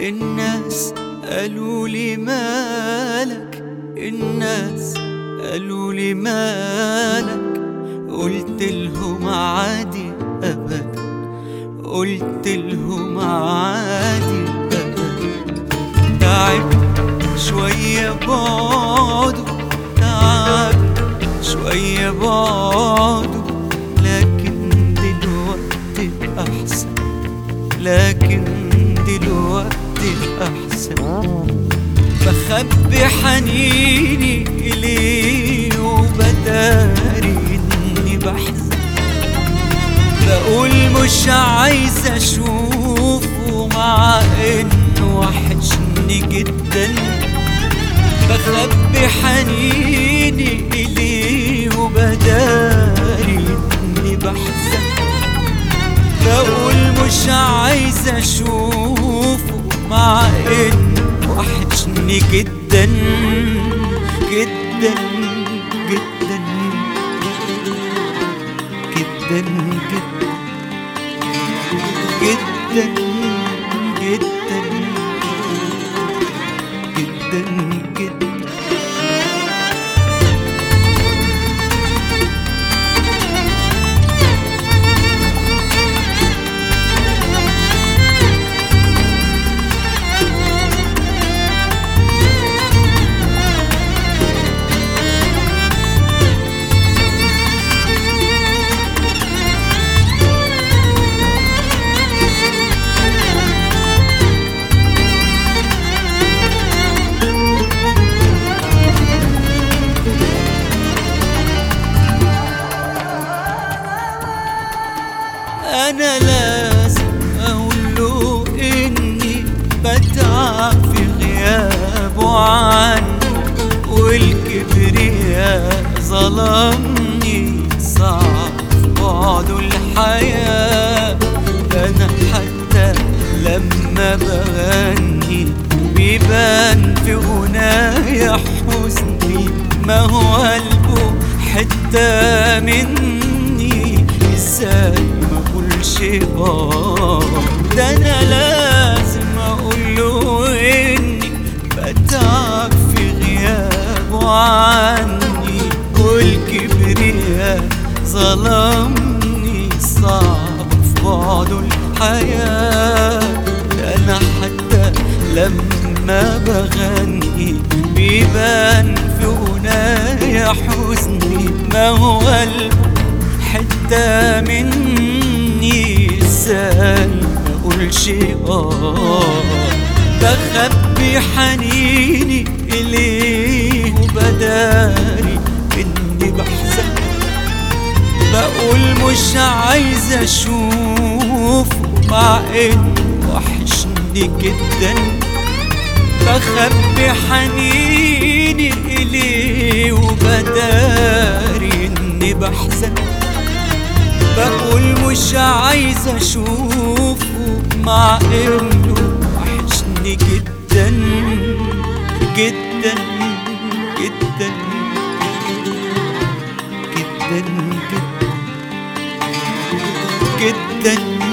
الناس قالوا لي مالك الناس قالوا لي مالك قلت لهم عادي ابدا قلت لهم عادي ابدا تعبت شوية بعده تعب شوية بعده لكن دلوقتي أحسن لكن دلوقتي أحسن بخبي حنيني إليه وبداري إني بحزن بقول مش عايز أشوفه مع إنه وحشني جدا بخبي حنيني إليه وبداري إني بحزن بقول مش عايز أشوفه مع إنه وحشني جدا جدا جدا جدا جدا جدا جدا جدا جدا انا لازم اقول له اني بتعب في غيابه عنه والكبرياء ظلمني صعب بعده الحياة ده انا حتى لما بغني بيبان في غنايا حزني ما هو قلبه حتة مني ازاي ما اقولش اه ده انا لازم اقول له اني بتعب في غيابه عني والكبرياء ظلمني صعب في بعده الحياة ده انا حتى لما بغني بيبان في غنايا حزني ما هو قلبه حتة مني ازاي ما اقولش اه بخبي حنيني اليه وبداري اني بحزن بقول مش عايز اشوفه مع انه وحشني جدا بخبي حنيني اليه وبداري اني بحزن بقول مش عايز اشوفه مع انه وحشني جدا جدا جدا جدا جدا جدا